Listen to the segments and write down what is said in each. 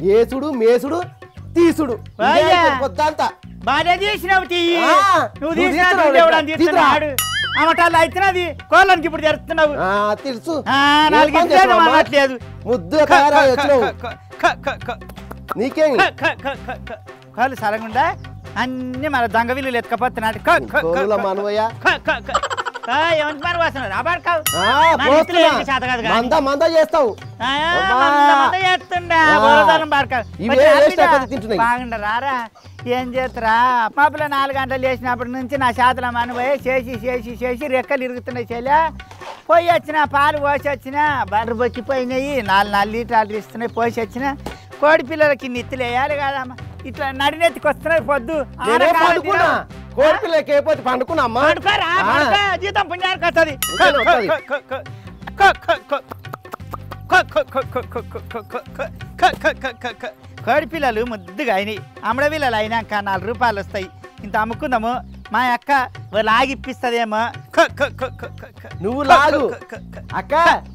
ఏసుడు మేసుడు తీసుడు ఇదే అయ్యా. అయిపోయింది పొద్దంతా బాగా తీసినావు తీయి ఆ, నువ్వు నువ్వు తీసినా తీస్తున్నావు దేవుడు లెక్క. అని తీస్తున్నాడు అమటాలు అయితున్నది కోళ్ళనికి ఇప్పుడు జరుపుతున్నావు ఆ, తెలుసు ఆ, ఏం నాలుగు పని ఇచ్చేది చేస్తున్నావు అమ్మా? అనట్లేదు ముద్దుగా తయారై వచ్చినావు నీకేమి కాళ్ళు సరగుండా అన్ని మన దొంగ విల్లులు ఎత్తుకపోతున్నాడు గోరుల మనవయ్య ఏమంటే మరి వస్తున్నారు అబాడుకావు ఆ, నా పోస్తున్నా. నెత్తిలో ఏంటి చేత కాదు కానీ. మంద మంద చేస్తావు అబ్బా. చేస్తుండా ఆ. బోరదానం బాడకావు ఇవే వేస్ట్ అయిపోతే తింటున్నాయి. బాగుండ రారా ఏం చేస్తారా మాపులో నాలుగు గంటలు లేచినప్పటి నుంచి నా చేతుల మనపోయి చేసి చేసి చేసి రెక్కలు ఇరుగుతున్నాయి చెల్లె పోయి వచ్చిన పాలు పోసి వచ్చిన బర్రె బొక్కిపోయినాయి నాలుగు నాలుగు లీటర్లు ఇస్తున్నాయి పోసి వచ్చిన కోడి పిల్లలకి నెత్తులు వేయాలి కదమ్మా ఇట్లా నడినెత్తికి వస్తున్నాయి పొద్దు నేనే ఆనకాలం పండుకున్నా తినవు. కోడి పిల్లకి అయిపోతే పండుకున్నా అమ్మా పడుకోరా, ఆ. పడుకో, జీతం పుణ్యానికి వస్తుంది పుణ్యానికి వస్తది. కోడి పిల్లలు ముద్దుగా అయినాయి అమ్మడ పిల్లలు అయినాక నాలుగు రూపాయలు వస్తాయి ఇంత అమ్ముకుందాము మా అక్క వాళ్ళు ఆగిప్పిస్తుందేమో నువ్వు లాగు అక్క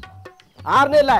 ఆరు నెలల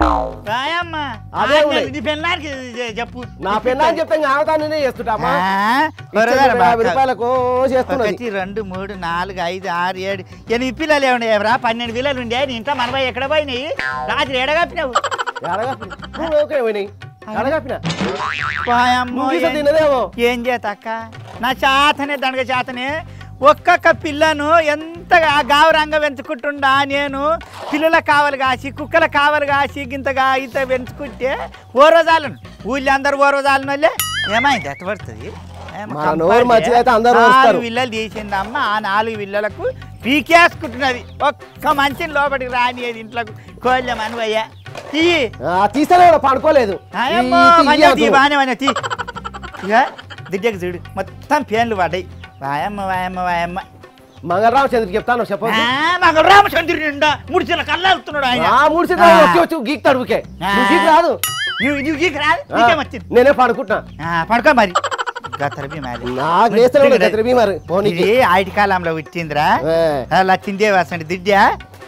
రాయమ్మ అదే ఆ, ఉన్నాయి. నీ పెళ్ళానికి చె- చెప్పు నా పెళ్ళని చెప్తే ఆమెతానే చేస్తుంటా అమ్మా ఆ, ఇచ్చే త్వరగా రా, యాభై బాగా. రూపాయలకు చేస్తున్నది ఒకటి రెండు మూడు నాలుగు ఐదు ఆరు ఏడు ఎనిమిది పిల్లలు ఏమండి రా పన్నెండు పిల్లలు ఉండే నీ ఇంట్లో మనపై ఎక్కడ పోయినాయి రాత్రి ఎడగప్పినావు ఎడగప్పిన నువ్వు ఓకే పోయినాయి ఎడగప్పిన పోయమ్మో, నువ్వు గీస ఏం- తినదేమో ఏం చేత అక్క నా చేతనే దండగ చేతనే ఒక్కొక్క పిల్లను ఎంతగా గావరంగా పెంచుకుంటుండా నేను పిల్లల కావలు కాసి కుక్కల కావలు కాసి గింతగా ఇంత పెంచుకుంటే ఓ రోజాలను ఊళ్ళో అందరు ఓ రోజాలను వాళ్ళే ఏమైంది ఎట్ట పడుతుంది ఏమ మన కంపల్సరీ నోరు మంచిదైతే అందరూ వస్తారు. నాలుగు విల్లలు తీసిందమ్మ ఆ నాలుగు విల్లలకు పీకేసుకుంటున్నది ఒక్క మంచిని లోపలికి రానియది ఇంట్లోకి కోళ్ళం అనువయ్య తీ ఆ, తీస్తేనే కూడా పండుకోలేదు ఆయమ్మో, ఈ- ఈ- ఈ మంచిగా తీ అంటు. బాగానే మంచిగా తీ ఇక దిడ్డకి చూడు మొత్తం పేన్లు పడ్డాయి వాయమ్మ వాయమ్మ వాయమ్మ మంగళరామచంద్రుడికి చెప్తాను చెప్పండి మగ రామచంద్రుడి నిండా మూడు చిన్న కళ్ళు వెళ్తున్నాడు ఆయన ఆ మూడు సీట్లు ఆ. వచ్చి వచ్చి గీక్తాడు ఊకే ఆ. నువ్వు గీక్ రాదు నువ్వు నువ్వు గీకి రాదు ఆ, నీకేం వచ్చింది నేనే పడుకుంటున్నా ఆ, పడుకో మరి గతరబి మరి నాకు లేస్తేనే కూడా గతిరి బీమారు పోనీకి ఇది ఆయిటి కాలంలో వచ్చిందిరా ఏ. అలా చిందే వసండి దిడ్డా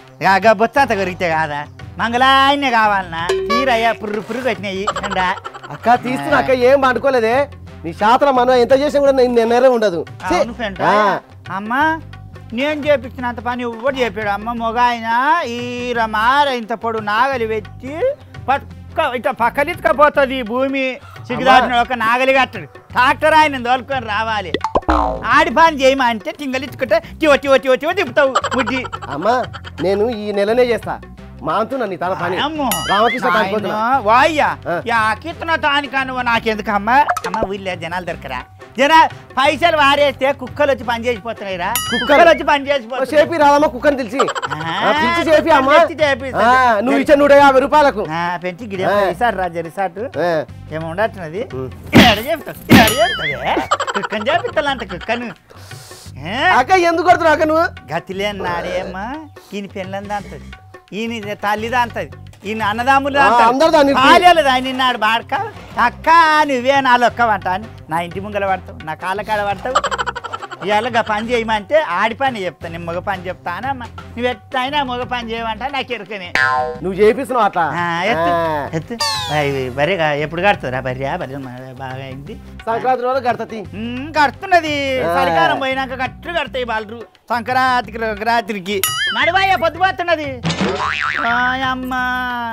ఇక బొత్త అంత కొరిగితే కాదా మంగళాయనే కావాలన్నా తీరయ్యా పుర్రు పురుగు వచ్చినాయి ఎండా అక్క తీస్తున్నా అక్క ఏం పండుకోలేదే నీ శాస్త్రం మనం ఎంత చేసినా కూడా నేను నెన్నరే ఉండదు ఛీ. అవును ఫ్రెండ్ ఆ, అమ్మా నేను చేపించినంత పని ఎవరు చెప్పాడు అమ్మ మొగ ఆయన ఈర మార ఇంత పొడు నాగలి పెట్టి పక్క ఇట్లా పక్కలిట్టుకపోతుంది ఈ భూమి సిగ్గుదాచిన ఒక నాగలి కట్టడు ట్రాక్టర్ ఆయన దోలుకొని రావాలి ఆడి పని చేయమా అంటే టింగలిచ్చుకుంటే టివ టివ టివ టివ తిప్పుతావు ముడ్డి అమ్మా నేను ఈ నెలనే చేస్తా మాంతున్నా నీ తన పని అమ్మో రామకృష్ణ నాయనా, కాకపోతున్నా వాయ్యా ఆ. యా కీర్తన తానికా నువ్వు నాకెందుకు అమ్మ అమ్మ ఊళ్ళో జనాలు దొరకరా జన పైసలు వారేస్తే కుక్కలు వచ్చి పని చేసిపోతున్నాయి రా కుక్కలు వచ్చి పని చేసిపోతున్నాయి చేపి రాదమ్మా కుక్కని తెలిసి ఆ, పిలిచి చేపి అమ్మా పిలిచి చేపిస్తా. ఆ, నువ్వు ఇచ్చే నూట యాభై రూపాయలకు ఆ, పెంచి గిడే ఆ. రిసార్ట్ రాజా రిసార్ట్ ఏ, ఏమో ఉండట్టున్నది ఉం. ఎడ చెప్తావు ఎడ చెప్తావే కుక్కని చేపిస్తాలంట కుక్కను ఏ? అక్క ఎందుకు కొడుతున్నావు అక్క నువ్వు గతిలే నాడేమ్మా ఈయన పెళ్ళందా అంతది ఈయన తల్లిదా అంతది ఈయన అన్నదాములు ఆ, అందరిది అని ఇరికి. కాలేదు ఆయన నిన్నాడు బాడక అక్క నువ్వే నాలో ఒక్క వంట అని నా ఇంటి ముంగల పడతావు నా కాళ్ళ కాడ పడతావు ఇవాళ గా పని చేయమంటే ఆడి పని చెప్తా నేను మగ పని చెప్తానమ్మా నువ్వు ఎట్టయినా మగ పని చేయమంటా నాకు ఎరుకనే నువ్వు చేపిస్తున్నావు అట్లా ఆ, ఎత్తు ఆ, ఎత్తు బరి బరిగా ఎప్పుడు కడుతుందిరా బర్రె బర్రె మ- బాగా అయింది సంక్రాంతి రోజు గడతతి ఉమ్, కడుతున్నది ఆ. చలికాలం పోయినాక గట్టు కడతాయి బాలరు సంక్రాంతికి రాత్రికి నడివాయ పొద్దుపోతున్నది అమ్మా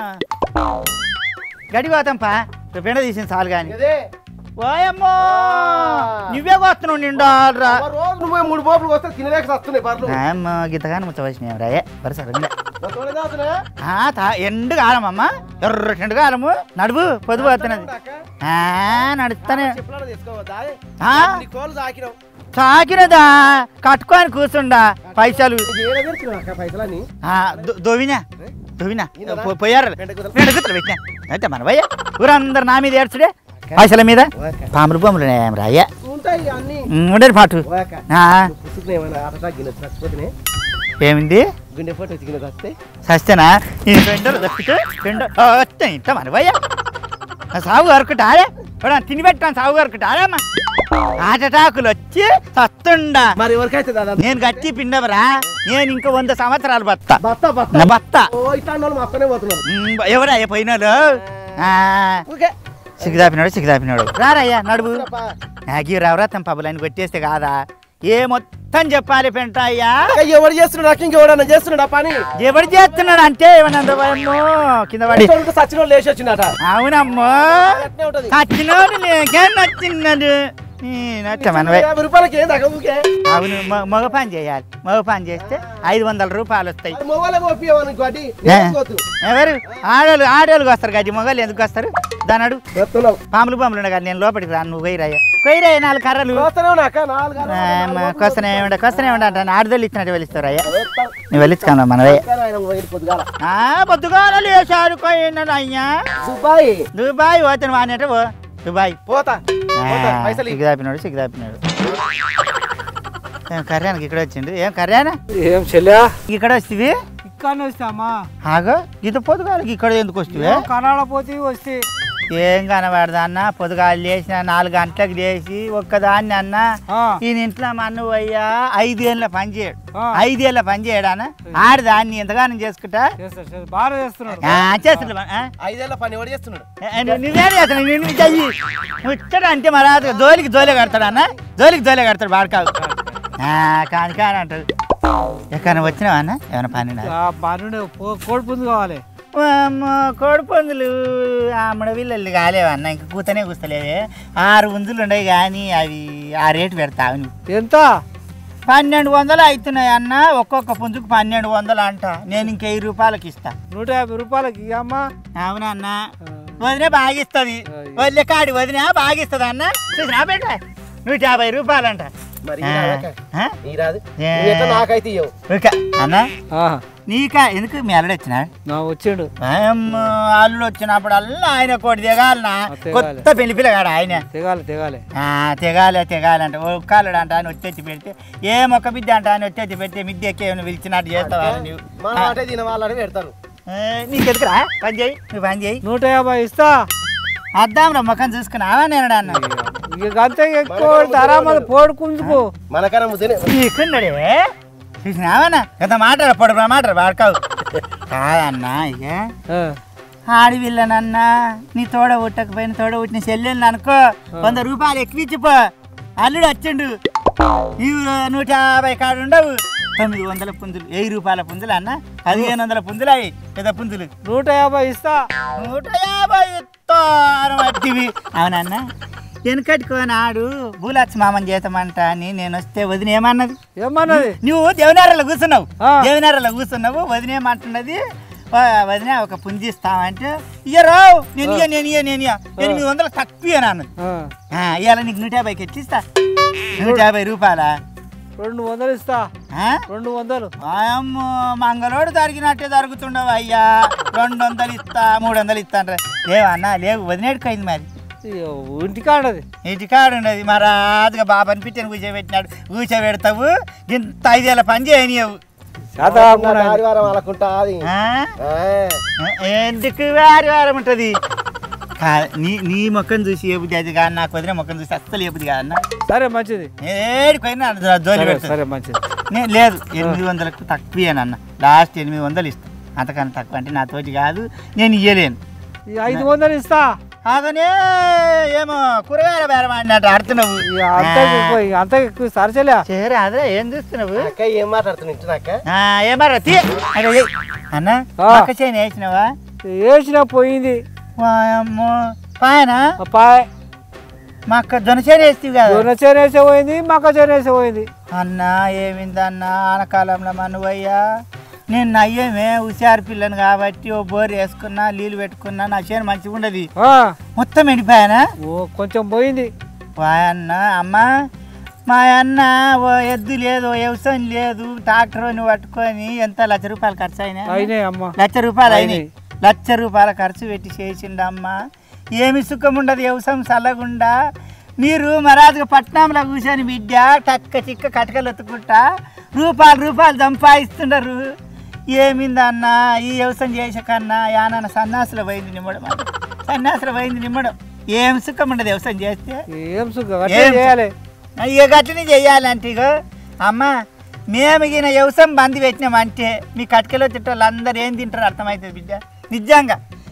గడిపోతాం పా పెండ తీసింది చాలు కానీ ఇదే ఓయమ్మో ఆ. నువ్వే వస్తున్నావు నిండారా ఒక రోజు నువ్వు మూడు పోపులు వస్తే తినలేక వస్తున్నాయి పర్లు అమ్మ గీతగాని ముచ్చవచ్చినాయి రాయే బరసరండి నా తోడే దాచునే? ఎండు కాలమమ్మ ఎర్ర ఎండు కాలము నడువు పొద్దు పోతున్నది అక్క, ఆ, నడుస్తానే చెప్పులాడ తీసుకోవద్దా? ఆ? నీ కోళ్ళు తాకినావు. సాకినదా కట్టుకొని కూర్చుండా పైసలు నీకు ఏడ పెడుతున్నావు అక్క పైసలని? ఆ, దొ- దొవినా దొవినా ఈయననా? పో- పోయారు పెండకుదల. పెండకుతలు పెట్టినా అయితే మన భయ్య ఊరందరు నా మీద ఏడ్చుడే పైసల మీద ఓకే. పాములు పాములు ఏం రాయ్యా ఉంటాయి అన్ని ఉండేది పాటు ఓకే. ఆ, నువ్వు పుసుకుని ఏమైనా హార్ట్ అటాక్ గిన్నె చచ్చిపోతున్నాయి ఏమింది గుండె పోటీ వచ్చి గిన్నె చస్తే సస్తేనా ఈ పెండలు తప్పితే పెండ వస్తాయి ఇంత మన భయ్య సాగు వరకుటారే తిని పెట్టాను సాగు వరకుటారేమ్మా ఆటటాకులు వచ్చి సస్తుండా మరి ఎవరికైతే దాదా నేను గట్టి పిండవరా నేను ఇంకా వంద సంవత్సరాలు బత్తా బత్త బత్త నా బత్త ఓ ఇట్లా వాళ్ళు మా అక్కనే పోతున్నారు మ్, ఎవరా పోయినాడు ఆ, ఓకే సిగ్గుదాపినాడు సిగ్గుదాపినాడు రారయ్యా నడువు నాకు రవరత్నం పబ్బులని కొట్టేస్తే కాదా ఏ మొత్తం చెప్పాలి పెంట అయ్యా అక్క, ఎవడు చేస్తున్నాడు అక్క ఇంకెవడన్నా చేస్తున్నాడు ఆ పని ఎవడు చేస్తున్నాడు అంటే ఏమన్నా భయమో కింద పడి సచిన లేచి వచ్చినట అవునమ్మో అట్నే ఉంటది చచ్చినోడు నీకేం నచ్చిన్నాడు నీ నచ్చ మనవే యాభై రూపాయలకి ఏంది అక్క ఊకే అవును మ- మగ పని చేయాలి మగ పని చేస్తే ఐదు వందల రూపాయలు వస్తాయి అది మొగోళ్ళకి ఒప్పియమని గడ్డి ఏ? ఎవరు ఆడోళ్ళు ఆడోళ్ళకి వస్తారు గజ్జి మొగలు ఎందుకు వస్తారు దానడు చెప్తున్నావు పాములు పాములు ఉండగా నేను లోపలికి రాను నువ్వు కొయ్యరాయ్యా కొయ్యరాయ్యా నాలుగు కర్రలు వస్తూనే ఉన్నా అక్క నాలుగు ఆ, మ- కొస్తనే ఉండ కొస్తనే ఉండ అంటే ఆడదోళ్ళు ఇచ్చినట్టు వెళ్ళిస్తారు అయ్యా నువ్వు వెళ్ళించుకున్నా మనవే పొద్దుగాల ఆ పొద్దుగాల లేచారు కొయ్యన్నాడు అయ్యా దుబాయ్ దుబాయ్ పోతాను వాడినట్టు పో దుబాయ్ పోతా పోతా పైసలు ఇ- సిగ్గుదాపినాడు సిగ్గుదాపినాడు ఏం కర్యానికి ఇక్కడ వచ్చిండు ఏం కర్యానా ఏం చెల్లె ఇక్కడ వస్తుంది ఇక్కడ వస్తామా ఆగో ఇది పొద్దుగాలకి ఇక్కడ ఎందుకు వస్తుంది కనాడ పోతే వస్తే ఏం కనబడదా అన్న పొద్దుగాలు లేచిన నాలుగు గంటలకు లేచి ఒక్కదాన్ని అన్న ఆ, ఈయన ఇంట్లో మా అన్న అయ్యా ఐదేళ్ళ పని చేయడు ఆ. ఐదేళ్ళ పని చేయడాన ఆడి దాన్ని ఎంతగానో చేసుకుంటా చేస్తాడు చేస్తాడు. బాగా చేస్తున్నాడు ఆ, చేస్తాడు బా- ఆ? ఐదేళ్ల పని ఎవడు చేస్తున్నాడు ఏ, నువ్వు- నువ్వేం చేస్తావు నిన్ను చెయ్యి ముచ్చట అంటే మరి అది జోలికి జోలే కడతాడు అన్న జోలికి జోలే కడతాడు బాడకావు కాని కాని అంటాడు ఎక్కడ వచ్చినావా అన్న ఏమైనా పని ఉన్నదా? ఆ, బాగానే పో- కోడి పుంజు కావాలి అమ్మో, కోడి పందులు ఆమెడ వీళ్ళు కాలేవన్న ఇంక కూతనే కూస్తలేవే ఆరు ఉందులు ఉన్నాయి కానీ అవి ఆ రేటు పెడతావు నువ్వు ఎంత పన్నెండు వందలు అవుతున్నాయి అన్న ఒక్కొక్క పుంజుకు పన్నెండు వందలు అంట నేను ఇంక వెయ్యి రూపాయలకి ఇస్తా నూట యాభై రూపాయలకి అమ్మా అవునన్న వదిన బాగిస్తుంది వదిలే కాడి వదిన బాగిస్తుంది అన్న చూసినా బేట నూట యాభై రూపాయలంట మరి ఆ, ఈ రాదక్క. ఆ? ఈ రాదు ఏ. నువ్వు ఎట్లా నాకైతే ఇవ్వవు ఓకే అన్న నీకా ఎందుకు మీ అల్లుడు వచ్చినా నా వచ్చిండు అల్లుడు వచ్చినప్పుడల్లా ఆయన కోటి దిగాలనా ఆ, తెగాలి. కొత్త పెళ్లి పిల్లగాడు ఆయన తెగాలి తెగాలి ఆ, తెగాలే తెగాలి అంటే ఒక్కళ్ళడు అంట అని వచ్చేసి పెడితే ఏ మొక్క బిడ్డ అంట అని వచ్చేసి పెడితే మిద్దె ఎక్కి ఏమైనా పిలిచినట్టు చేస్తావా నువ్వు మన మాట తిన వాళ్ళని పెడతారు ఏ, నీకెందుకురా పని చేయి నువ్వు పని చేయి నూట యాభై ఇస్తా అద్దాం రా ముఖం చూసుకున్నావా నేను అన్న ఇక అంతే ఎక్కువ ధర మళ్ళీ పోడు కుంజుకు మనకన్నా ముద్దనే నీకున్నాడే చూసినావన్నా ఎంత మాట్లాడు పొడు మాట్లాడు వాడుకావు కాదన్నా ఇక ఆ, ఆడవిల్లనన్నా నీ తోడ ఉట్టకపోయిన తోడ ఉట్టిన చెల్లెళ్ళు అనుకో వంద రూపాయలు ఎక్కువ ఇచ్చిపో అల్లుడు వచ్చిండు ఇవి నూట యాభై కాడు ఉండవు తొమ్మిది వందల పుంజులు వెయ్యి రూపాయల పుంజులు అన్న పదిహేను వందల పుంజులు అవి పెద్ద పుంజులు నూట యాభై ఇస్తా నూట యాభై ఇస్తారమట్టివి అవునన్న వెనకట్టుకొని ఆడు భూలక్ష మామని చేతమంట అని నేను వస్తే వదిన ఏమన్నది ఏమన్నది నువ్వు దేవనారలో కూర్చున్నావు ఆ. దేవనారలో కూర్చున్నావు వదిన ఏమంటున్నది "వా, వదిన ఒక పుంజి ఇస్తామంటే ఇయ్యరావు నేను ఇయ్య నేను ఇయ్య నేను ఇయ్య ఎనిమిది వందలు తక్కువ అన్నది ఆ, ఇవాళ నీకు నూట యాభైకి ఎట్లా ఇస్తా నూట యాభై రూపాయలా రెండు వందలు ఇస్తా ఆ? రెండు వందలు వాయమ్మో మంగళోడు జరిగినట్టే జరుగుతుండవు అయ్యా రెండు వందలు ఇస్తా మూడు వందలు ఇస్తా అంటే లేవన్నా లేవు వదినేడుకైంది మరి ఇక ఇంటికాడది ఇంటికాడు ఉండదు మా రాజుగా బాబాని పిట్టని కూర్చోబెట్టినాడు కూర్చోబెడతావు ఇంత ఐదేళ్ళ పని చేయనియవు శాత కాకుండా ఆదివారం వాళ్ళకుంటా అది ఆ? ఆ. ఎందుకు వారి వారం ఉంటుంది కా- నీ నీ మొక్కను చూసి ఏబుద్ది అది కాదు నాకు వదిన మొక్కను చూసి అస్సలు ఏబుద్ది కాదన్న సరే మంచిది ఏడిపోయినా జోలి సరే పెడతాను సరే మంచిది నేను లేదు ఎనిమిది వందలకు తక్కువేనన్న లాస్ట్ ఎనిమిది వందలు ఇస్తాను అంతకన్నా తక్కువ అంటే నా తోటి కాదు నేను ఇయ్యలేను ఈ ఐదు వందలు ఇస్తా కాదనే ఏమో కూరగాయల బేరం అన్నట్టు ఆడుతున్నావు ఇక అంత ఎక్కువ ఇక అంత ఎక్కువ సరచలే సరే అదే ఏం చూస్తున్నావు అక్క ఏం మాట్లాడుతున్నావు ఇంటున్నాక ఆ, ఏమరా తీ అదే ఏయ్. అన్న ఆ. పక్క చేయని వేసినావా వేసిన పోయింది వాయమ్మో పాయన ఆ పాయ్ మా అక్క జొనసేన వేస్తావు కదా దొన్న చేనేసే పోయింది మక్క చేనేసే పోయింది అన్న ఏమిందన్న ఆనకాలంలో మనవయ్యా నేను నయ్యమే హుషారు పిల్లను కాబట్టి ఓ బోర్ వేసుకున్నా నీళ్ళు పెట్టుకున్నా నా చేను మంచిగా ఉండదు ఆ, మొత్తం ఎండిపోయానా ఓ కొంచెం పోయింది వాయన్న అమ్మ మా అన్న ఓ ఎద్దు లేదు ఓ వ్యవసాయం లేదు ట్రాక్టర్ని పట్టుకొని ఎంత లక్ష రూపాయలు ఖర్చు అయినా అయినాయి అమ్మ లక్ష రూపాయలు అయినాయి అయినాయి. లక్ష రూపాయల ఖర్చు పెట్టి చేసిండమ్మా ఏమి సుఖం ఉండదు వ్యవసాయం చల్లగుండా మీరు మరాజుగా పట్నంలో కూర్చొని బిడ్డ టక్క చిక్క కటకలు ఎత్తుకుంటా రూపాయలు రూపాయలు సంపాదిస్తున్నారు ఏమిందన్న ఈ వ్యవసాయం చేసే కన్నా యానన్న సన్నాసులు పోయింది నిమ్మడం అన్న. సన్నాసులు పోయింది నిమ్మడం ఏం సుఖం ఉండదు వ్యవసాయం చేస్తే ఏం సుఖం ఏం అట్లే చేయాలి ఇక గట్లనే చెయ్యాలంటే ఇగో అమ్మ మేము ఈయన వ్యవసాయం బంద్ పెట్టినామంటే మీ కట్కెలో తిట్టాలు అందరు ఏం తింటారు అర్థమవుతుంది బిడ్డ నిజంగా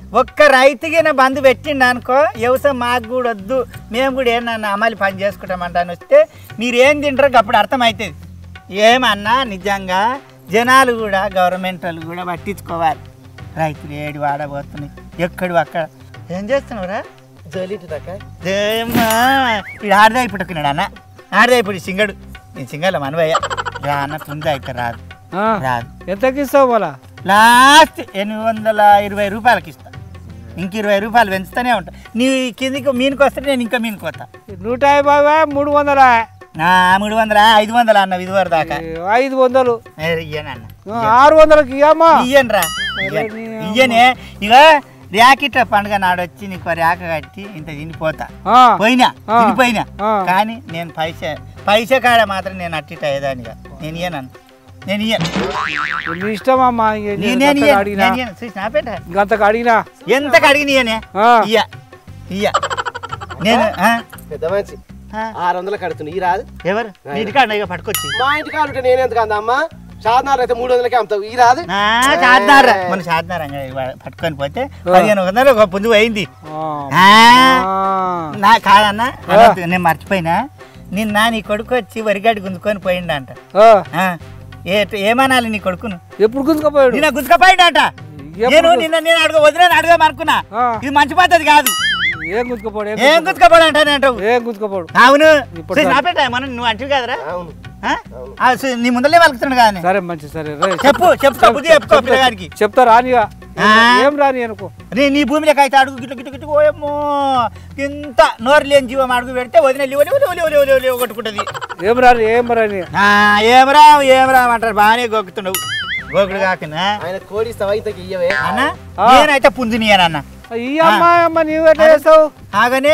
ఒక్క రైతుకి నా బంధు పెట్టిండు అనుకో వ్యవసాయం మాకు కూడా వద్దు మేము కూడా ఏమన్నా అమలు పని చేసుకుంటామంటాను వస్తే మీరు ఏం తింటారో అప్పుడు అర్థమవుతుంది ఏమన్నా నిజంగా జనాలు కూడా గవర్నమెంట్ వాళ్ళు కూడా పట్టించుకోవాలి రైతులు ఏడు వాడబోతున్నాయి ఎక్కడు అక్కడ ఏం చేస్తున్నావురా జోలింటిదాకా ఏమ్మా ఇది ఆడదా ఇప్పుడు అన్న ఆడదా ఇప్పుడు సింగడు నేను సింగల మనవయ్య రా అన్న తుందా అయితే రాదు ఆ, రాదు ఎంతకి ఇస్తావు మళ్ళా లాస్ట్ ఎనిమిది వందల ఇరవై రూపాయలకి ఇస్తా ఇంక ఇరవై రూపాయలు పెంచుతూనే ఉంటా నీ కిందికి మీనికి వస్తే నేను ఇంకా మీనికి వస్తా నూట యాభై మూడు వందల నా మూడు వందల ఐదు వందల అన్న ఇదివరకు దాకా ఐదు వందలు ఏ, ఇయ్యనన్న ఆ, ఆరు వందలకి ఇయ్యమ్మా ఇయ్యను రా ఇయ్యనే ఇక ర్యాకెట్ పండుగ నాడొచ్చి నీకు ర్యాక కట్టి ఇంత తినిపోతా ఆ, పోయినా ఆ. తినిపోయినా ఆ. కానీ నేను పైస పైస కాడ మాత్రం నేను అట్టిట ఏదానిగా నేను ఇయ్యను నేను ఇయ్యను నీ ఇష్టం అమ్మా ఇంక నీ- నేను నేను గంతకు ఇయ్యను అడిగినా నేను ఇయ్యను చూసినా పెట్ట గంతకు అడిగినా ఎంత అడిగిన ఇయ్యనే ఆ. ఇయ్య ఇయ్య నేను ఆ? పెద్ద మంచి ఆ? ఆరు వందలు కడుతుంది ఈ రాదు ఎవరు నీటి కాడ ఇక పట్టుకొచ్చి మా ఇంటి కాడు ఉంటే నేను ఎందుకు అందమ్మా షాద్నార్ అయితే మూడు వందలకి అమ్ముతావు ఈ రాదు ఆ, చార్మినార్ మన చార్మినార్ అంగడి ఇవాళ పట్టుకొని పోతే పదిహేను వందలు ఒక పుంజు పోయింది ఆ. ఆ, ఆ. నా కాదన్నా అనొద్దు, నేను మర్చిపోయినా నిన్న నీ కొడుకు వచ్చి వరిగడ్డి గుంజుకొని పోయిండంట ఆ, ఆ, ఏ ఏమనాలి నీ కొడుకును ఎప్పుడు గుంజుకపోయాడు నిన్న గుంజుకపోయిండంట ఎప్పుడు నేను నిన్న నేను అడుగు వదిలేను అడగమనుకున్నా ఆ. ఇది మంచి పద్ధతి కాదు ఏం గుంజుకపోయాడు ఏం ఏం గుంజుకపోవడం అంటావు ఏం గుంజుకపోయాడు అవును ఇప్పుడు చూసి నా పెట్ట మనం నువ్వు అంటివి కదరా అవును ఆ? ఆ, సు- నీ ముందలే వలుకుతున్నాడు కానీ సరే మంచి సరే రే. చెప్పు చెప్పుకో బుద్ధి చెప్పుకో పిల్లగాడికి చెప్తా రానిగా ఆ. ఏం రాని అనుకో నీ నీ భూమిలోకి అయితే అడుగు గిట్ల గిట్ల గిట్ల పోయమ్మో ఇంత నోరు లేని జీవం అడుగు పెడితే వదిన లివ లివ లివ లివ లివ లివ కొట్టుకుంటుంది ఏం రాని ఏం రాని ఆ, ఏమరా ఏమరా అంటారు బాగానే గోకుతున్నావు గోకుడు కాకుండా ఆయన కోడి ఇస్తావా ఇంతకి ఇయ్యవే అన్న ఆ. నేనైతే పుంజునియనన్న ఈ అమ్మ అమ్మ నీవు ఎట్లా చేస్తావు ఆగనే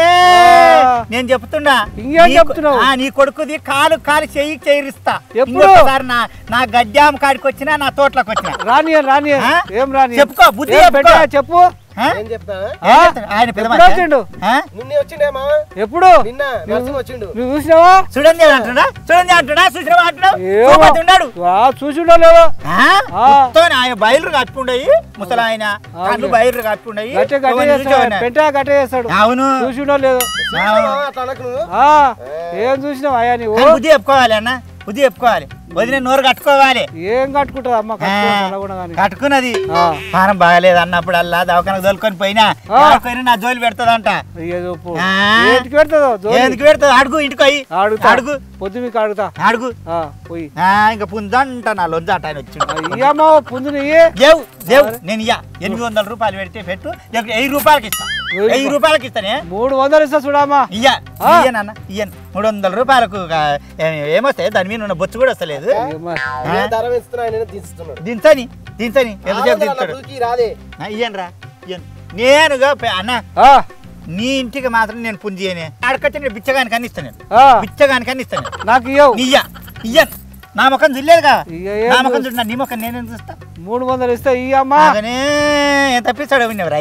ఆ. నేను చెప్తున్నా ఇంకేం నీ- చెప్తున్నావు? ఆ, నీ కొడుకుది కాలు కాలు చెయ్యి చేయిస్తా ఎప్పుడు? ఇంకొకసారి నా నా గడ్డాం కాడికి వచ్చినా నా తోటలోకి వచ్చినా రాని రాని ఆ? ఏం రాని చెప్పుకో, బుద్ధి ఏం చెప్పుకో. పెట్టా చెప్పు ఆ? ఏం చెప్తా ఏం చెప్తున్నా? ఆయన పెద్ద ఎప్పుడు మనిషా? వచ్చిండు? ఆ? నిన్నే వచ్చిండేమా ఎప్పుడు నిన్న నరసింహ వచ్చిండు నువ్వు చూసినావా చూడండి అంటున్నా చూడండి అంటున్నా చూసినావా అంటున్నావు ఏమో. చూపతి ఉన్నాడు ఆ, చూసిండో లేదో ఆ? ఆ. మొత్తం ఆయన బయలు కట్టుకుండయి ముసలి ఆయన కళ్ళు బయలు కట్టుకుండయి గట్టే గట్టే చేస్తాడు పెంట గట్టే చేస్తాడు అవును చూసిండో లేదో చూసినావా అట్లా అనకు నువ్వు ఆ, ఏం చూసినావు అయ్యా నీవు కానీ బుద్ధి చెప్పుకోవాలి అన్న బుద్ధి చెప్పుకోవాలి వదిన నోరు కట్టుకోవాలి ఏం కట్టుకుంటుంది అమ్మ కట్టుకోవాలి అలా కూడా కానీ కట్టుకున్నది ఆ. పానం బాగాలేదు అన్నప్పుడు అల్లా దవాఖానకు తోలుకొని పోయినా ఆ. ఎవరికైనా నా జోలి పెడతాదంట అయ్యో చెప్పు ఆ. ఏంటికి పెడుతుందో జోలి? ఎందుకు పెడతాది అడుగు ఇంటికి పోయి అడుగుతా అడుగు పొద్దు మీకు అడుగుతా అడుగు ఆ, పోయి ఆ, ఇంకా పుందంట నా లొంజాట ఆయన వచ్చి ఇయ్యమ్మ పుంజు నెయ్యి లేవు లేవు నేను ఇయ్యా ఎనిమిది వందల రూపాయలు పెడితే పెట్టు లేకపోతే వెయ్యి రూపాయలకి ఇస్తా వెయ్యి వెయ్యి రూపాయలకి ఇస్తానే మూడు వందలు ఇస్తా చూడమ్మా ఇయ్యా ఆ. ఇయ్యనన్న ఇయ్యను మూడు వందల రూపాయలకు గా- ఏ- ఏమొస్తాయి దాని మీద ఉన్న బొచ్చు కూడా వస్తలేదు ఏమ్మా. ఏ ధర వేస్తున్నా ఆయన దించుతున్నాడు దించని దించని ఎంతసేపు దించాడు బుద్ధికి రాదే ఇయ్యను రా ఇయ్యను నేనుగా పె- అన్న ఆ, నీ ఇంటికి మాత్రం నేను పుంజియనే ఆడకొచ్చి నేను బిచ్చగానికి అన్ని ఇస్తాను నేను ఆ, బిచ్చగానికి అన్ని ఇస్తాను నేను. నాకు ఇయ్యవు నీ ఇయ్య ఇయ్యను నా ముఖం చూడలేదుగా ఇయ్య, ఏం నా ముఖం చూస్- చూడ నీ ముఖం నేనేం చూస్తా మూడు వందలు ఇస్తా ఇయ్యమ్మా ఆగనే ఎంత పిస్తాడు విన్నవరా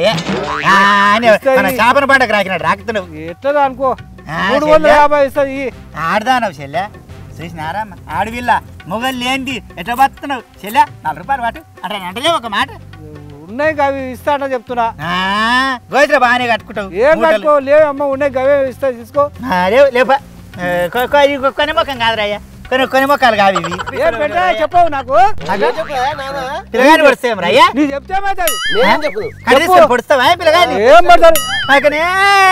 ఇస్తాయి. మన చేపన పండగ రాకినాడు రాకుతున్నావు ఎట్లా అనుకో ఆ, మూడు వందల చెల్లె. యాభై ఇస్తా ఇయ్యి ఆడదానవు చెల్లె చూసినారమ్మ ఆడవిల్ల మొగలు ఏంటి ఎట్లా బతున్నావు చెల్లె నాలుగు రూపాయలు వాటు అంటే అంటలే ఒక మాట ఉన్నాయి అవి ఇస్తా అంటే చెప్తున్నా ఆ, గోచర బాగానే కట్టుకుంటావు ఏం మూటలు. కట్టుకో లేవు అమ్మ ఉన్నాయి గవే ఇస్తా తీసుకో ఆ, లేవు లేప ఆ, కొ- కొ- ఇది కొన్ని మొక్కం కాదురాయ్యా కొన్ని కొన్ని మొక్కలు కావు ఇవి ఏం పెట్టా చెప్పవు నాకు ఏం చెప్పురా నాన్న పిల్లగాని పొడుస్తాం రాయ్యా నీ చెప్తే ఏమవుతుంది నేనేం చెప్పు కడిస్తే పొడుస్తావా పిల్లగాని ఏం పడతారు అక్కనే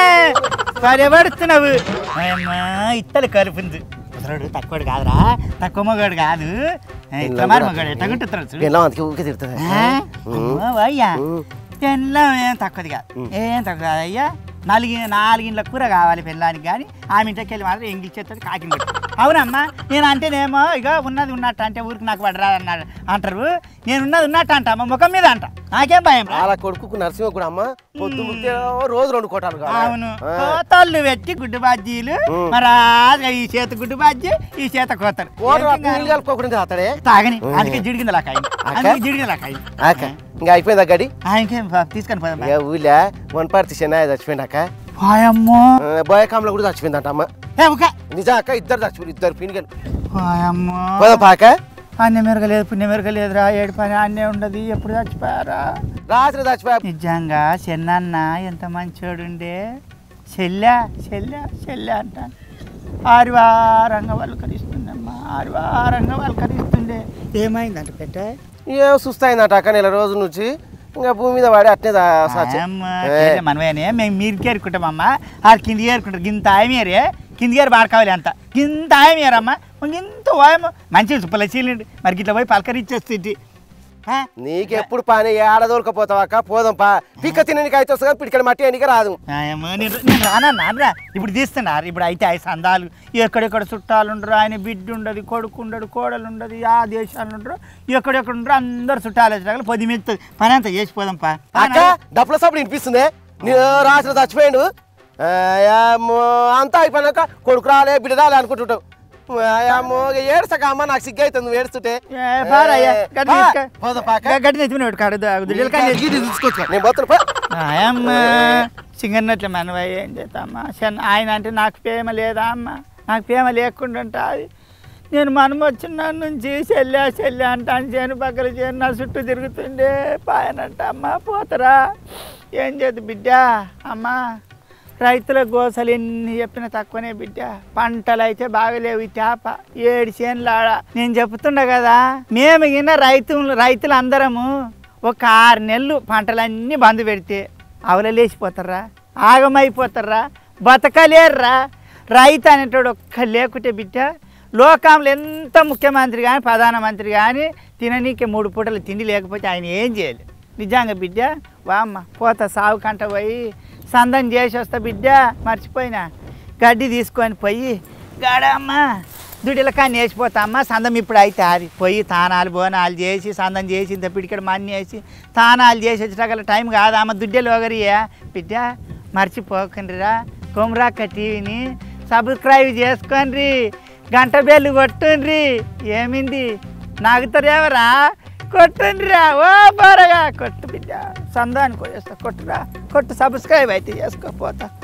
పడబడుతున్నావు అమ్మా ఇత్తలు కలుపుంది ముసలోడు తక్కువడు కాదురా తక్కువ మగాడు కాదు ఇట్లా మరి మగాడు ఎట్లా గుంటున్నాడు చూడు పిల్లం అందుకే ఊరికే తిడుతుంది ఆ? అమ్మో, అయ్యా తెల్లం ఏం తక్కువది కాదు ఏం తక్కువ కాదు అయ్యా నాలుగు నాలుగింట్ల కూర కావాలి పిల్లానికి కానీ ఆమె ఇంటికి వెళ్ళి మాత్రం ఎంగిల్ చేస్తుంది కాకిని కొట్టు అవునమ్మా నేను అంటేనేమో ఇక ఉన్నది ఉన్నట్టు అంటే ఊరికి నాకు పడరా అన్నాడు అంటారు నేను ఉన్నది ఉన్నట్టు అంట అమ్మ ముఖం మీద అంట నాకేం భయం రా. అలా కొడుకు నరసింహ కూడా అమ్మ పొద్దు ముట్టే రోజు రెండు కోటాలు కావాలి. అవును ఆ. కోతలు పెట్టి గుడ్డు బాజీలు ఉమ్. మరి ఆ ఈ చేత గుడ్డు బాజీ ఈ చేత కోతలు కోట ఏంటి ఇంకా? నీళ్ళు కలుపుకోకుండా తాతడే తాగని అందుకే జిడిగింది లాకాయి అక్క? అందుకే జిడిగింది లాకాయి ఆక ఇంకా అయిపోయిందా గడి ఆయనకేం పా- తీసుకొని పోదాం ఇక ఊళ్ళో వన్ పార్టీ చెన్నై చచ్చిపోయిందాక పాయమ్మో బోయకాంలో కూడా చచ్చిపోయిందంట అమ్మ ఏ ఉక నిజా అక్క ఇద్దరు చచ్చిపోయి ఇద్దరు పినిగలు పాయమ్మో పోదా పాక అన్నం మెరగలేదు పుణ్యం మెరగలేదురా ఏడు పని అన్నే ఉండదు ఎప్పుడు చచ్చిపోయారా రాత్రి చచ్చిపోయా నిజంగా చెన్నన్న ఎంత మంచోడుండే చెల్లె చెల్లె చెల్లె అంటాను ఆరివారంగా వాళ్ళు కలుస్తుందమ్మా ఆరివారంగా వాళ్ళు కలుస్తుండే ఏమైందంట పెట్ట ఏ సుస్తాయిందట అక్క నెల రోజు నుంచి ఇంకా భూమి మీద పడి అట్నే దా- సచ్చి. ఏ, మనమేనే మేము మీరు కేరుకుంటామమ్మా ఆ కింది ఏరుకుంటారు గింత ఆయమేరే కింది ఏరు బాడకావాలి అంత గింత ఆయమేరమ్మా ఇంత ఓయమ మంచి సుప్పల చీలండి మరి ఇట్లా పోయి పలకరిచ్చేస్తుంది నీకెప్పుడు పని ఏడ దొరకపోతావు అక్క పోదాం పా పిక్క తినడానికి అయితే వస్తుంది కానీ పిడికల మట్టి ఎన్నిక రాదు ఆయమ్మ, నేను నేను రానా నాన్నరా ఇప్పుడు తీస్తున్నారు ఇప్పుడు అయితే ఐదు సందాలు ఎక్కడెక్కడ చుట్టాలు ఉండరు ఆయన బిడ్డ ఉండదు కొడుకు ఉండడు కోడలు ఉండదు ఆ దేశాలు ఉండరు ఎక్కడెక్కడ ఉండరు అందరు చుట్టాలు వచ్చినాక పొద్దు మీద పని అంతా చేసిపోదాం పా అక్క డబ్బుల సప్పుడు వినిపిస్తుంది నేను రాత్రి చచ్చిపోయాడు అమ్మో అంతా అయిపోయినాక కొడుకు రాలే బిడ్డ రాలే అనుకుంటుంటావు అమ్మో ఏడుస్తాక అమ్మ నాకు సిగ్గు అవుతుంది నువ్వు ఏడుస్తుంటే ఏ, పారయ్యా, గడ్డి పా, తీసుకో. పోదాం పా అక్క. గడ్డి నెత్తిన కాడు ఇది తీసుకోవచ్చు నేను పోతున్నా పా. ఆయమ్మ సింగన్నట్ల మనవయ్య ఏం చేద్దామా శన్ ఆయన అంటే నాకు ప్రేమ లేదా అమ్మ నాకు ప్రేమ లేకుండా ఉంటుంది నేను మనం వచ్చిన నుంచి చెల్లె చెల్లె అంటాను చేను పక్కన చేను నా చుట్టూ తిరుగుతుండే పాయనంట అమ్మ పోతరా ఏం చేద్దు బిడ్డ అమ్మ రైతుల గోసలు ఎన్ని చెప్పినా తక్కువనే బిడ్డ పంటలు అయితే బాగలేవు ఈ చేప ఏడు చేనులు ఆడ నేను చెప్తుండ కదా మేము గిన్న రైతులు రైతులు అందరము ఒక ఆరు నెలలు పంటలన్నీ బంద్ పెడితే అవల లేచిపోతారా ఆగమైపోతారా బతకలేరురా రైతు అనేటోడు ఒక్క లేకుంటే బిడ్డ లోకంలో ఎంత ముఖ్యమంత్రి కానీ ప్రధానమంత్రి కానీ తిననీకే మూడు పూటలు తిండి లేకపోతే ఆయన ఏం చేయలేదు నిజంగా బిడ్డ వామ్మ పోతా సాగు కంట పోయి సందం చేసి వస్తా బిడ్డ మర్చిపోయినా గడ్డి తీసుకొని పోయి గాడమ్మ దుడిల కానీ వేసిపోతా అమ్మ సందం ఇప్పుడు అయితే అది పోయి తానాలు బోనాలు చేసి సందం చేసి ఇంత పిడికడ మన్ని వేసి తానాలు చేసి వచ్చేటగల టైం కాదు అమ్మ దుడ్డెలు ఒకరియా బిడ్డ మర్చిపోకండిరా కొమరాక్క టీవీని సబ్స్క్రైబ్ చేసుకోండి గంట బెల్లు కొట్టుండ్రి ఏమింది నాగుతారేవరా కొట్టుండ్రిరా ఓ బారగా కొట్టు బిడ్డ సందానికి వచ్చేస్తా కొట్టురా కొట్టు సబ్స్క్రైబ్ అయితే చేసుకోపోతా